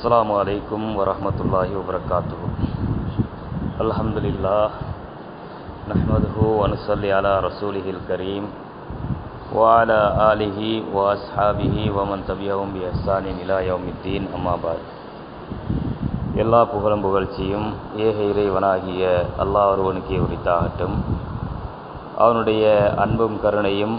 السلام عليكم ورحمة الله وبركاته الحمد لله نحمده ونصلي على رسوله الكريم وعلى آله وأصحابه ومن تبعهم بإحسان إلى يوم الدين أما بعد எல்லா புகழும் புகழ்ச்சியும் ஏக இறைவனாகிய அல்லாஹ் ஒருவனுக்கே உரித்தாகட்டும் அவனுடைய அன்பும் கருணையும்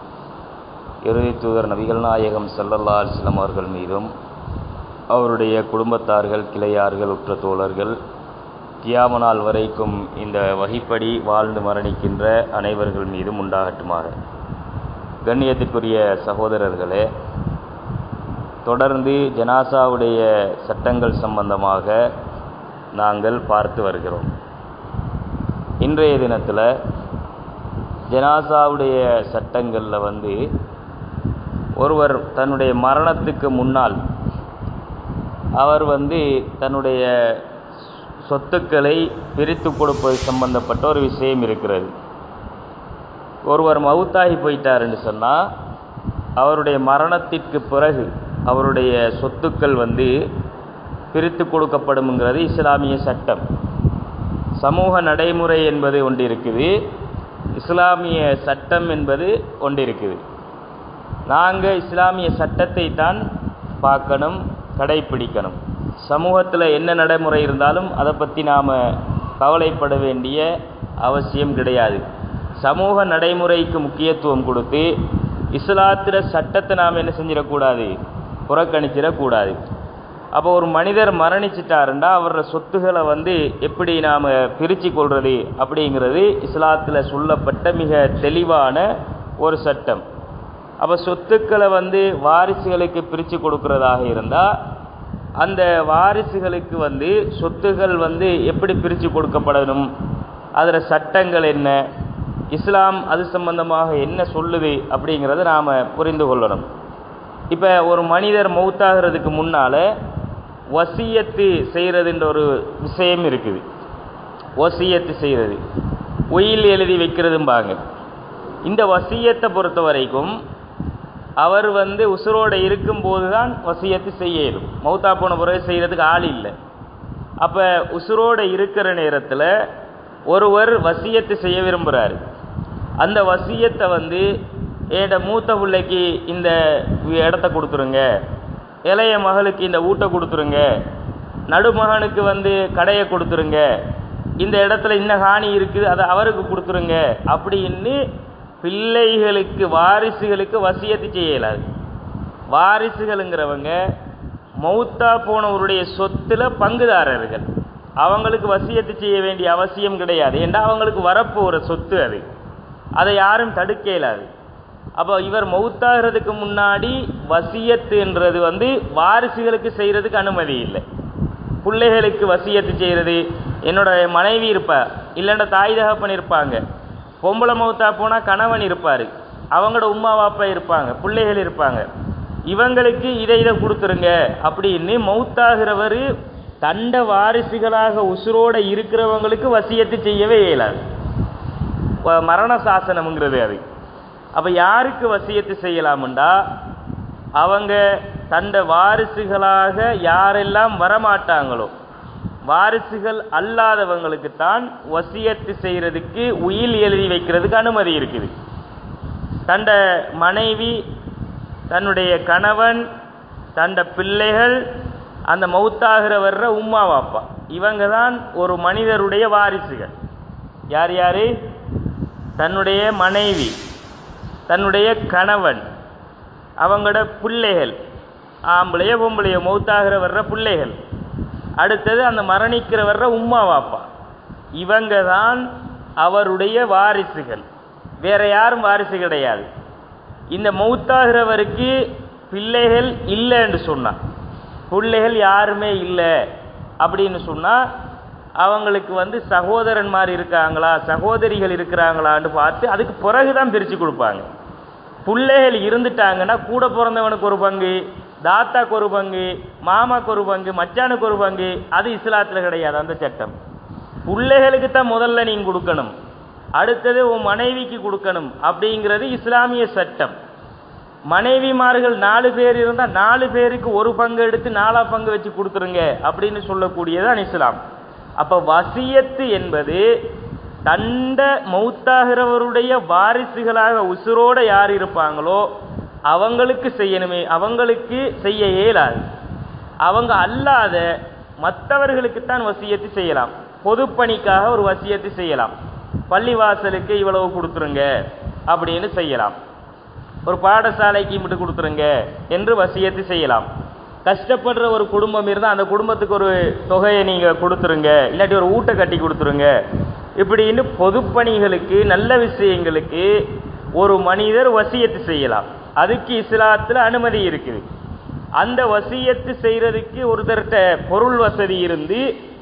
இறுதி தூதர் நபிகள் நாயகம் ஸல்லல்லாஹு அலைஹி வஸல்லம் அவர்கள் மீதும் அவருடைய குடும்பத்தார்கள் கிளையார்கள் உற்ற தோழர்கள் கியாம நாள் வரைக்கும் இந்த வகைப்படி வாழ்ந்து மரணிக்கின்ற அனைவர்கள் மீதும் உண்டாகட்டுமாக கண்ணியத்திற்குரிய சகோதரர்களே தொடர்ந்து ஜனாசாவுடைய சட்டங்கள் சம்பந்தமாக நாங்கள் பார்த்து வருகிறோம் இன்றைய தினத்தில் ஜனாசாவுடைய சட்டங்களில் வந்து ஒருவர் தன்னுடைய மரணத்துக்கு முன்னால் அவர் வந்து தன்னுடைய சொத்துக்களை பிரித்து கொடுப்பது சம்பந்தப்பட்ட ஒரு விஷயம் இருக்கிறது ஒருவர் மவுத்தாகி போயிட்டாருன்னு சொன்னால் அவருடைய மரணத்திற்கு பிறகு அவருடைய சொத்துக்கள் வந்து பிரித்து கொடுக்கப்படும்ங்கிறது இஸ்லாமிய சட்டம் சமூக நடைமுறை என்பது ஒன்று இருக்குது இஸ்லாமிய சட்டம் என்பது ஒன்று இருக்குது நாங்கள் இஸ்லாமிய சட்டத்தை தான் பார்க்கணும் கடைப்பிடிக்கணும் சமூகத்தில் என்ன நடைமுறை இருந்தாலும் அதை பற்றி நாம் கவலைப்பட வேண்டிய அவசியம் கிடையாது சமூக நடைமுறைக்கு முக்கியத்துவம் கொடுத்து இஸ்லாத்தில் சட்டத்தை நாம் என்ன செஞ்சிடக்கூடாது புறக்கணிச்சிடக்கூடாது அப்போ ஒரு மனிதர் மரணிச்சிட்டாருண்டா அவரோட சொத்துக்களை வந்து எப்படி நாம் பிரித்து கொள்வது அப்படிங்கிறது இஸ்லாத்தில் சொல்லப்பட்ட மிக தெளிவான ஒரு சட்டம் அப்போ சொத்துக்களை வந்து வாரிசுகளுக்கு பிரித்து கொடுக்கறதாக இருந்தால் அந்த வாரிசுகளுக்கு வந்து சொத்துகள் வந்து எப்படி பிரித்து கொடுக்கப்படணும் அதில் சட்டங்கள் என்ன இஸ்லாம் அது சம்பந்தமாக என்ன சொல்லுது அப்படிங்கிறத நாம் புரிந்து கொள்ளணும் இப்போ ஒரு மனிதர் மௌத்தாகிறதுக்கு முன்னால் வசியத்து செய்கிறதுன்ற ஒரு விஷயம் இருக்குது வசியத்து செய்கிறது உயில் எழுதி வைக்கிறதும்பாங்க இந்த வசியத்தை பொறுத்த வரைக்கும் அவர் வந்து உசுரோடு இருக்கும்போது தான் வசியத்து செய்ய இயலும் மௌத்தா போன பிறகு செய்கிறதுக்கு ஆள் இல்லை அப்போ உசுரோடு இருக்கிற நேரத்தில் ஒருவர் வசியத்து செய்ய விரும்புகிறாரு அந்த வசியத்தை வந்து ஏட மூத்த பிள்ளைக்கு இந்த இடத்த கொடுத்துருங்க இளைய மகளுக்கு இந்த ஊட்ட கொடுத்துருங்க நடுமகனுக்கு வந்து கடையை கொடுத்துருங்க இந்த இடத்துல இன்ன ஹானி இருக்குது அதை அவருக்கு கொடுத்துருங்க அப்படின்னு பிள்ளைகளுக்கு வாரிசுகளுக்கு வசியத்து செய்ய இயலாது வாரிசுகளுங்கிறவங்க மௌத்தா போனவருடைய சொத்துல பங்குதாரர்கள் அவங்களுக்கு வசியத்து செய்ய வேண்டிய அவசியம் கிடையாது ஏன்னா அவங்களுக்கு வரப்போகிற சொத்து அது அதை யாரும் தடுக்க இயலாது அப்போ இவர் மௌத்தாகிறதுக்கு முன்னாடி வசியத்துன்றது வந்து வாரிசுகளுக்கு செய்கிறதுக்கு அனுமதி இல்லை பிள்ளைகளுக்கு வசியத்து செய்கிறது என்னோட மனைவி இருப்பா இல்லைன்னா தாய் தகப்பன் இருப்பாங்க பொம்பளை மௌத்தா போனால் கணவன் இருப்பார் அவங்களோட உமா வாப்பா இருப்பாங்க பிள்ளைகள் இருப்பாங்க இவங்களுக்கு இதை இதை கொடுத்துருங்க அப்படின்னு மௌத்தாகிறவர் தண்ட வாரிசுகளாக உசுரோடு இருக்கிறவங்களுக்கு வசியத்து செய்யவே இயலாது மரண சாசனம்ங்கிறது அது அப்போ யாருக்கு வசியத்து செய்யலாமுண்டா அவங்க தண்ட வாரிசுகளாக யாரெல்லாம் வரமாட்டாங்களோ வாரிசுகள் அல்லாதவங்களுக்கு தான் வசியத்து செய்கிறதுக்கு உயில் எழுதி வைக்கிறதுக்கு அனுமதி இருக்குது தண்ட மனைவி தன்னுடைய கணவன் தண்ட பிள்ளைகள் அந்த மௌத்தாகிற வர்ற உம்மா வாப்பா இவங்க தான் ஒரு மனிதருடைய வாரிசுகள் யார் யார் தன்னுடைய மனைவி தன்னுடைய கணவன் அவங்களோட பிள்ளைகள் ஆம்பளைய பொம்பளைய மௌத்தாகிற வர்ற பிள்ளைகள் அடுத்தது அந்த மரணிக்கிற வர்ற உம்மா வாப்பா இவங்க தான் அவருடைய வாரிசுகள் வேற யாரும் வாரிசு கிடையாது இந்த மௌத்தாகிறவருக்கு பிள்ளைகள் இல்லைன்னு சொன்னான் பிள்ளைகள் யாருமே இல்லை அப்படின்னு சொன்னால் அவங்களுக்கு வந்து சகோதரன் மாதிரி இருக்காங்களா சகோதரிகள் இருக்கிறாங்களான்னு பார்த்து அதுக்கு பிறகு தான் பிரித்து கொடுப்பாங்க பிள்ளைகள் இருந்துட்டாங்கன்னா கூட பிறந்தவனுக்கு ஒரு பங்கு தாத்தாக்கு ஒரு பங்கு மாமாக்கு ஒரு பங்கு மச்சானுக்கு ஒரு பங்கு அது இஸ்லாத்தில் கிடையாது அந்த சட்டம் பிள்ளைகளுக்கு தான் முதல்ல நீங்கள் கொடுக்கணும் அடுத்தது உன் மனைவிக்கு கொடுக்கணும் அப்படிங்கிறது இஸ்லாமிய சட்டம் மனைவிமார்கள் நாலு பேர் இருந்தால் நாலு பேருக்கு ஒரு பங்கு எடுத்து நாலா பங்கு வச்சு கொடுத்துருங்க அப்படின்னு சொல்லக்கூடியதான் இஸ்லாம் அப்ப வசியத்து என்பது தண்ட மௌத்தாகிறவருடைய வாரிசுகளாக உசுரோட யார் இருப்பாங்களோ அவங்களுக்கு செய்யணுமே அவங்களுக்கு செய்ய இயலாது அவங்க அல்லாத மற்றவர்களுக்குத்தான் வசியத்து செய்யலாம் பொதுப்பணிக்காக ஒரு வசியத்து செய்யலாம் பள்ளிவாசலுக்கு இவ்வளவு கொடுத்துருங்க அப்படின்னு செய்யலாம் ஒரு பாடசாலைக்கு இப்படி கொடுத்துருங்க என்று வசியத்து செய்யலாம் கஷ்டப்படுற ஒரு குடும்பம் இருந்தால் அந்த குடும்பத்துக்கு ஒரு தொகையை நீங்கள் கொடுத்துருங்க இல்லாட்டி ஒரு ஊட்ட கட்டி கொடுத்துருங்க இப்படின்னு பொதுப்பணிகளுக்கு நல்ல விஷயங்களுக்கு ஒரு மனிதர் வசியத்து செய்யலாம் அதுக்கு இஸ்லாத்தில் அனுமதி இருக்குது அந்த வசியத்து செய்யறதுக்கு ஒருத்தர்கிட்ட பொருள் வசதி இருந்து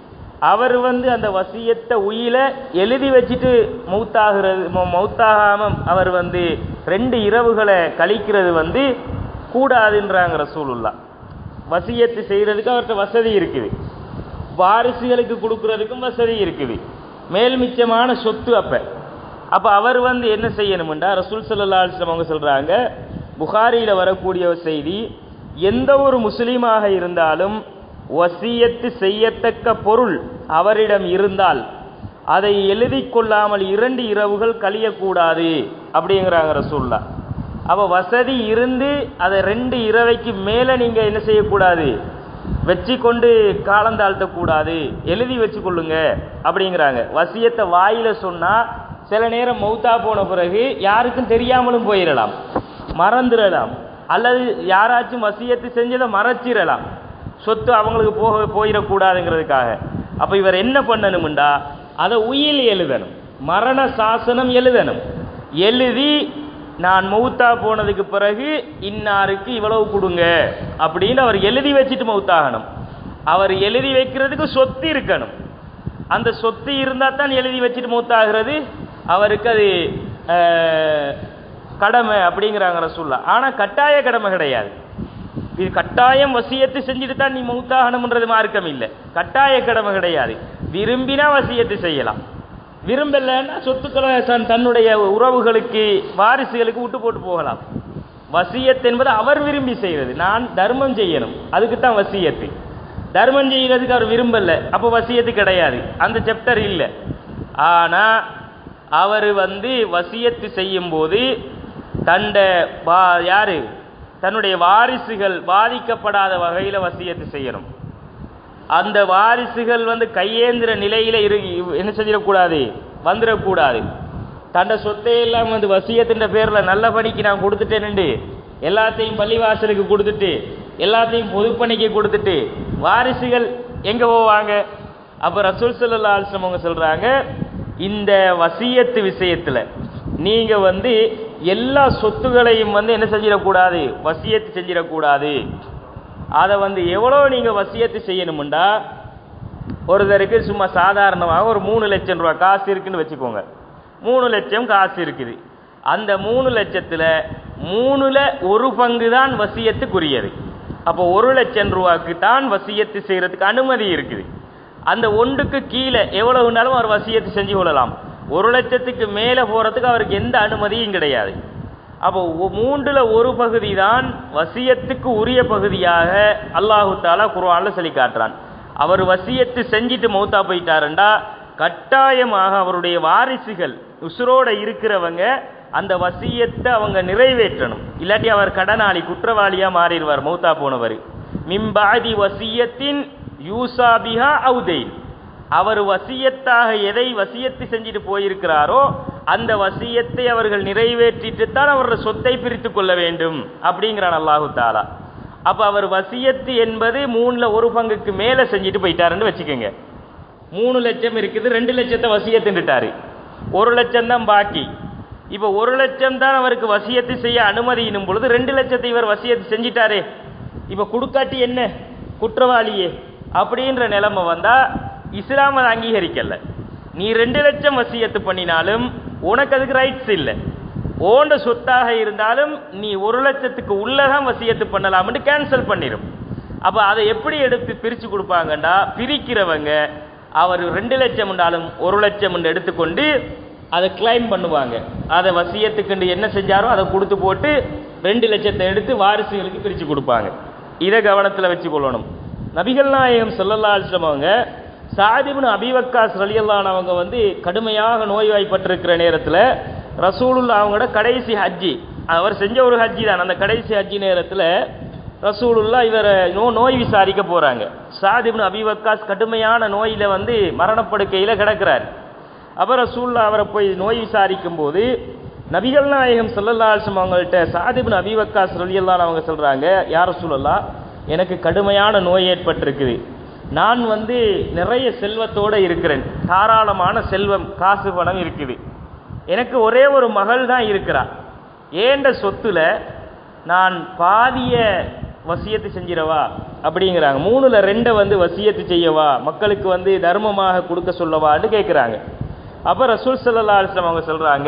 அவர் வந்து அந்த வசியத்தை உயில எழுதி வச்சுட்டு மௌத்தாகிறது மௌத்தாகாம அவர் வந்து ரெண்டு இரவுகளை கழிக்கிறது வந்து கூடாதுன்றாங்க ரசூலுல்லா வசியத்து செய்யறதுக்கு அவர்கிட்ட வசதி இருக்குது வாரிசுகளுக்கு கொடுக்கறதுக்கும் வசதி இருக்குது மேல் மிச்சமான சொத்து அப்ப அப்ப அவர் வந்து என்ன செய்யணும்டா ரசூல் சல்லா அலிஸ்லாம் அவங்க சொல்றாங்க புகாரியில வரக்கூடிய ஒரு செய்தி எந்த ஒரு முஸ்லீமாக இருந்தாலும் வசியத்து செய்யத்தக்க பொருள் அவரிடம் இருந்தால் அதை எழுதி கொள்ளாமல் இரண்டு இரவுகள் கழியக்கூடாது அப்படிங்கிறாங்க ரசூல்லா அப்போ வசதி இருந்து அதை ரெண்டு இரவைக்கு மேலே நீங்கள் என்ன செய்யக்கூடாது வச்சு கொண்டு காலம் தாழ்த்தக்கூடாது எழுதி வச்சு கொள்ளுங்க அப்படிங்கிறாங்க வசியத்தை வாயில சொன்னால் சில நேரம் மௌத்தா போன பிறகு யாருக்கும் தெரியாமலும் போயிடலாம் மறந்துடலாம் அல்லது யாராச்சும் வசியத்து செஞ்சதை மறைச்சிடலாம் சொத்து அவங்களுக்கு போக போயிடக்கூடாதுங்கிறதுக்காக அப்போ இவர் என்ன பண்ணணும்டா அதை உயில் எழுதணும் மரண சாசனம் எழுதணும் எழுதி நான் மௌத்தா போனதுக்கு பிறகு இன்னாருக்கு இவ்வளவு கொடுங்க அப்படின்னு அவர் எழுதி வச்சுட்டு மௌத்தாகணும் அவர் எழுதி வைக்கிறதுக்கு சொத்து இருக்கணும் அந்த சொத்து இருந்தால் தான் எழுதி வச்சுட்டு மௌத்தாகிறது அவருக்கு அது கடமை அப்படிங்கிறாங்க ரசூல்லா ஆனால் கட்டாய கடமை கிடையாது இது கட்டாயம் வசியத்து செஞ்சுட்டு தான் நீ மௌத்தாகணும்ன்றது மார்க்கம் இல்லை கட்டாய கடமை கிடையாது விரும்பினா வசியத்து செய்யலாம் விரும்பலைன்னா சொத்துக்களை தன் தன்னுடைய உறவுகளுக்கு வாரிசுகளுக்கு விட்டு போட்டு போகலாம் வசியத் என்பது அவர் விரும்பி செய்கிறது நான் தர்மம் செய்யணும் அதுக்கு தான் வசியத்து தர்மம் செய்யறதுக்கு அவர் விரும்பல அப்போ வசியத்து கிடையாது அந்த சாப்டர் இல்லை ஆனால் அவர் வந்து வசியத்து செய்யும் போது தண்ட வா யாரு தன்னுடைய வாரிசுகள் பாதிக்கப்படாத வகையில் வசியத்து செய்யணும் அந்த வாரிசுகள் வந்து கையேந்திர நிலையில இரு என்ன செஞ்சிடக்கூடாது வந்துடக்கூடாது தண்ட சொத்தை எல்லாம் வந்து வசியத்தின் பேரில் நல்ல பணிக்கு நான் கொடுத்துட்டேன்னு எல்லாத்தையும் பள்ளிவாசலுக்கு கொடுத்துட்டு எல்லாத்தையும் பொதுப்பணிக்கு கொடுத்துட்டு வாரிசுகள் எங்கே போவாங்க அப்போ ரசூல் சல்லா அலிஸ்லம் அவங்க சொல்கிறாங்க இந்த வசியத்து விஷயத்தில் நீங்கள் வந்து எல்லா சொத்துகளையும் வந்து என்ன செஞ்சிடக்கூடாது வசியத்து செஞ்சிடக்கூடாது அதை வந்து எவ்வளோ நீங்கள் வசியத்து செய்யணுமுண்டா ஒருத்தருக்கு சும்மா சாதாரணமாக ஒரு மூணு லட்சம் ரூபா காசு இருக்குன்னு வச்சுக்கோங்க மூணு லட்சம் காசு இருக்குது அந்த மூணு லட்சத்தில் மூணுல ஒரு பங்கு தான் வசியத்துக்குரியது அப்போ ஒரு லட்சம் ரூபாய்க்கு தான் வசியத்து செய்கிறதுக்கு அனுமதி இருக்குது அந்த ஒன்றுக்கு கீழே எவ்வளவுனாலும் அவர் வசியத்து செஞ்சு கொள்ளலாம் ஒரு லட்சத்துக்கு மேலே போகிறதுக்கு அவருக்கு எந்த அனுமதியும் கிடையாது அப்போ மூன்றுல ஒரு பகுதி தான் வசியத்துக்கு உரிய பகுதியாக அல்லாஹு தாலா குர்ஆன்ல சொல்லி காட்டுறான் அவர் வசியத்து செஞ்சுட்டு மௌத்தா போயிட்டாருண்டா கட்டாயமாக அவருடைய வாரிசுகள் உசுரோட இருக்கிறவங்க அந்த வசியத்தை அவங்க நிறைவேற்றணும் இல்லாட்டி அவர் கடனாளி குற்றவாளியா மாறிடுவார் மௌத்தா போனவர் மிம்பாதி வசியத்தின் யூசாபிஹா அவுதெயின் அவர் வசியத்தாக எதை வசியத்து செஞ்சுட்டு போயிருக்கிறாரோ அந்த வசியத்தை அவர்கள் நிறைவேற்றிட்டு தான் அவரோட சொத்தை பிரித்து கொள்ள வேண்டும் அப்படிங்கிறான் அல்லாஹு தாலா அப்ப அவர் வசியத்து என்பது மூணுல ஒரு பங்குக்கு மேல செஞ்சுட்டு போயிட்டாருன்னு வச்சுக்கோங்க மூணு லட்சம் இருக்குது ரெண்டு லட்சத்தை வசியத்துட்டாரு ஒரு லட்சம் தான் பாக்கி இப்ப ஒரு லட்சம் தான் அவருக்கு வசியத்து செய்ய அனுமதியினும் பொழுது ரெண்டு லட்சத்தை இவர் வசியத்து செஞ்சிட்டாரே இப்ப கொடுக்காட்டி என்ன குற்றவாளியே அப்படின்ற நிலைமை வந்தா இஸ்லாம் அதை அங்கீகரிக்கல நீ ரெண்டு லட்சம் வசியத்து பண்ணினாலும் உனக்கு அதுக்கு ரைட்ஸ் இல்லை ஓண்ட சொத்தாக இருந்தாலும் நீ ஒரு லட்சத்துக்கு உள்ளதான் வசியத்து பண்ணலாம்னு கேன்சல் பண்ணிடும் அப்ப அதை எப்படி எடுத்து பிரிச்சு கொடுப்பாங்கன்னா பிரிக்கிறவங்க அவர் ரெண்டு லட்சம் உண்டாலும் ஒரு லட்சம் எடுத்துக்கொண்டு அதை கிளைம் பண்ணுவாங்க அதை வசியத்துக்கு என்ன செஞ்சாரோ அதை கொடுத்து போட்டு ரெண்டு லட்சத்தை எடுத்து வாரிசுகளுக்கு பிரித்து கொடுப்பாங்க இதை கவனத்தில் வச்சுக்கொள்ளணும் நபிகள் நாயகம் ஸல்லல்லாஹு அலைஹி வஸல்லம் அவங்க சாதிபின் அபிவக்காஸ் ரலியல்லான் அவங்க வந்து கடுமையாக நோய்வாய்ப்பட்டிருக்கிற நேரத்தில் ரசூலுல்லா அவங்களோட கடைசி ஹஜ்ஜி அவர் செஞ்ச ஒரு ஹஜ்ஜி தான் அந்த கடைசி ஹஜ்ஜி நேரத்தில் ரசூலுல்லா இவரை நோ நோய் விசாரிக்க போகிறாங்க சாதிபின் அபிவக்காஸ் கடுமையான நோயில் வந்து மரணப்படுக்கையில் கிடக்கிறார் அப்போ ரசூல்லா அவரை போய் நோய் விசாரிக்கும் போது நபிகள் நாயகம் ஸல்லல்லாஹு அலைஹி வஸல்லம் அவங்கள்ட்ட சாதிபின் அபிவக்காஸ் ரலியல்லான் அவங்க சொல்கிறாங்க யார் ரசூலல்லா எனக்கு கடுமையான நோய் ஏற்பட்டிருக்குது நான் வந்து நிறைய செல்வத்தோடு இருக்கிறேன் தாராளமான செல்வம் காசு பணம் இருக்குது எனக்கு ஒரே ஒரு மகள் தான் இருக்கிறா ஏண்ட சொத்துல நான் பாதிய வசியத்து செஞ்சிடவா அப்படிங்கிறாங்க மூணுல ரெண்டை வந்து வசியத்து செய்யவா மக்களுக்கு வந்து தர்மமாக கொடுக்க சொல்லவான்னு கேட்குறாங்க அப்போ ரசூல் சல்லா அலிஸ்லாம் அவங்க சொல்கிறாங்க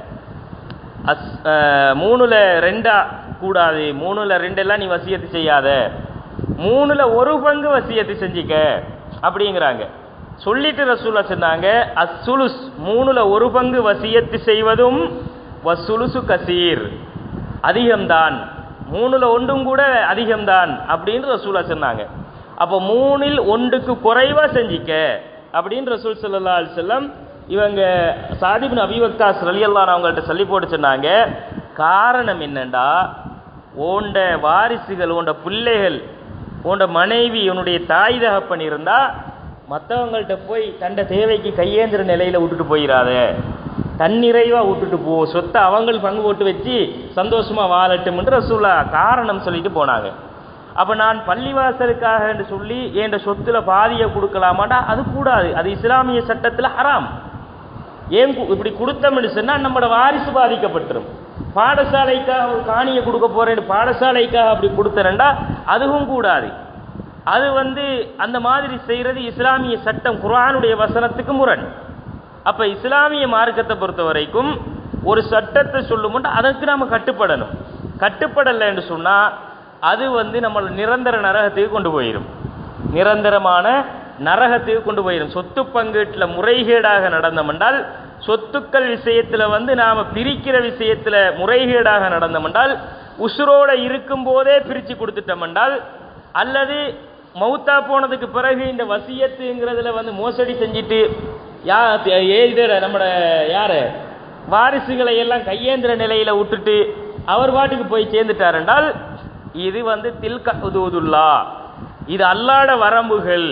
அஸ் அஹ், மூணுல ரெண்டா கூடாது மூணுல ரெண்டெல்லாம் நீ வசியத்து செய்யாத மூணுல ஒரு பங்கு வசியத்து செஞ்சிக்க அப்படிங்கிறாங்க சொல்லிட்டு ரசூலா சொன்னாங்க அசுலுஸ் மூணுல ஒரு பங்கு வசியத்து செய்வதும் வசுலுசு கசீர் அதிகம்தான் மூணுல ஒன்றும் கூட அதிகம்தான் அப்படின்னு ரசூலா சொன்னாங்க அப்போ மூணில் ஒன்றுக்கு குறைவா செஞ்சிக்க அப்படின்னு ரசூல் ஸல்லல்லாஹு அலைஹி வஸல்லம் இவங்க சாதிபின் அபிவக்காஸ் ரலியல்லான் அவங்கள்ட்ட சொல்லி போட்டு சொன்னாங்க காரணம் என்னண்டா ஓண்ட வாரிசுகள் ஓண்ட பிள்ளைகள் ஓண்ட மனைவி உன்னுடைய தாய் தகப்பன் இருந்தா மற்றவங்கள்ட்ட போய் தண்ட தேவைக்கு கையேந்திர நிலையில விட்டுட்டு போயிடாத தன்னிறைவா விட்டுட்டு போ சொத்தை அவங்கள் பங்கு போட்டு வச்சு சந்தோஷமா வாழட்டும் என்று ரசூலா காரணம் சொல்லிட்டு போனாங்க அப்ப நான் பள்ளிவாசலுக்காக என்று சொல்லி என் சொத்துல பாதியை கொடுக்கலாமாண்டா அது கூடாது அது இஸ்லாமிய சட்டத்துல ஹராம் ஏன் கு- இப்படி கொடுத்தோம்னு சொன்னா நம்மளோட வாரிசு பாதிக்கப்பட்டுரும் பாடசாலைக்காக ஒரு காணியை கொடுக்க போறேன்னு பாடசாலைக்காக அப்படி கொடுத்தரண்டா அதுவும் கூடாது அது வந்து அந்த மாதிரி செய்யறது இஸ்லாமிய சட்டம் குர்ஆனுடைய வசனத்துக்கு முரண் அப்ப இஸ்லாமிய மார்க்கத்தை பொறுத்த வரைக்கும் ஒரு சட்டத்தை சொல்லும்போது அதற்கு நாம கட்டுப்படணும் கட்டுப்படலைன்னு சொன்னா அது வந்து நம்ம நிரந்தர நரகத்துக்கு கொண்டு போயிடும் நிரந்தரமான நரகத்துக்கு கொண்டு போயிடும் சொத்து பங்கீட்டில் முறைகேடாக நடந்தமென்றால் சொத்துக்கள் விஷயத்துல வந்து நாம பிரிக்கிற விஷயத்துல முறைகேடாக நடந்தமென்றால் உசுரோட இருக்கும் போதே பிரிச்சு கொடுத்துட்டோம்னால் அல்லது மௌத்தா போனதுக்கு பிறகு இந்த வசியத்துங்கிறதுல வந்து மோசடி செஞ்சுட்டு யா ஏதர நம்மட யாரு வாரிசுகளை எல்லாம் கையேந்திர நிலையில விட்டுட்டு அவர் பாட்டுக்கு போய் சேர்ந்துட்டார் என்றால் இது வந்து தில்க ஹுதூதுல்லா இது அல்லாட வரம்புகள்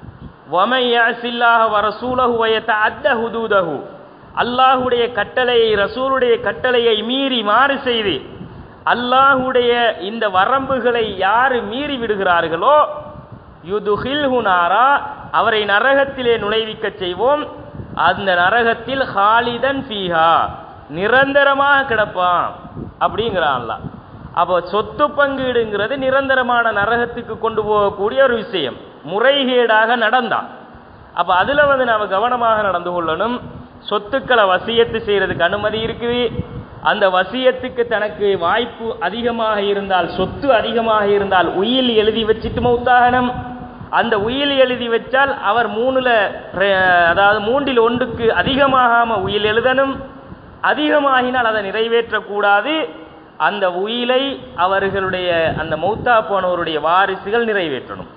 வமை யாசில்லாஹ வரசூலஹு வயத்த அத்த ஹுதூதஹு அல்லாஹுடைய கட்டளையை ரசூலுடைய கட்டளையை மீறி மாறு செய்து அல்லாஹுடைய இந்த வரம்புகளை யாரு மீறி விடுகிறார்களோ யுதுஹில்ஹு நாரா அவரை நரகத்திலே நுழைவிக்கச் செய்வோம் அந்த நரகத்தில் ஹாலிதன் ஃபீஹா நிரந்தரமாக கிடப்பான் அப்படிங்கிறான் அல்லாஹ் அப்போ சொத்து பங்கீடுங்கிறது நிரந்தரமான நரகத்துக்கு கொண்டு போகக்கூடிய ஒரு விஷயம் முறைகேடாக நடந்தான் அப்போ அதில் வந்து நாம் கவனமாக நடந்து கொள்ளணும் சொத்துக்களை வசியத்து செய்யறதுக்கு அனுமதி இருக்குது அந்த வசியத்துக்கு தனக்கு வாய்ப்பு அதிகமாக இருந்தால் சொத்து அதிகமாக இருந்தால் உயில் எழுதி வச்சுட்டு மௌத்தாகணும் அந்த உயில் எழுதி வச்சால் அவர் மூணுல ரெ- அதாவது மூன்றில் ஒன்றுக்கு அதிகமாகாம உயில் எழுதணும் அதிகமாகினால் அதை நிறைவேற்றக்கூடாது அந்த உயிலை அவர்களுடைய அந்த மௌத்தா போனவருடைய வாரிசுகள் நிறைவேற்றணும்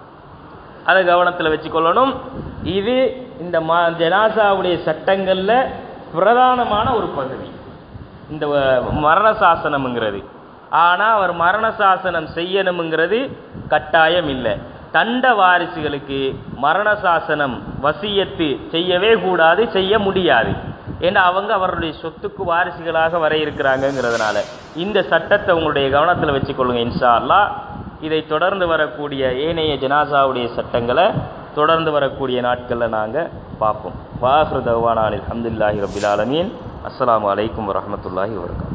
அதை கவனத்தில் வச்சுக்கொள்ளணும் இது இந்த ம ஜனாசாவுடைய சட்டங்களில் பிரதானமான ஒரு பகுதி இந்த வ- மரண சாசனம்ங்கிறது ஆனால் அவர் மரண சாசனம் செய்யணுங்கிறது கட்டாயம் இல்லை தண்ட வாரிசுகளுக்கு மரண சாசனம் வசியத்து செய்யவே கூடாது செய்ய முடியாது ஏன்னா அவங்க அவருடைய சொத்துக்கு வாரிசுகளாக வர இருக்கிறாங்கங்கிறதுனால இந்த சட்டத்தை உங்களுடைய கவனத்தில் வச்சுக்கொள்ளுங்க இன்ஷா அல்லாஹ் இதை தொடர்ந்து வரக்கூடிய ஏனைய ஜனாசாவுடைய சட்டங்களை தொடர்ந்து வரக்கூடிய நாட்களில் நாங்கள் பார்ப்போம் வாஹ்ரு தவானான் அல்ஹம்துலில்லாஹி ரபில் ஆலமீன் அஸ்ஸலாமு அலைக்கும் வரஹ்மத்துல்லாஹி வபரகாத்துஹு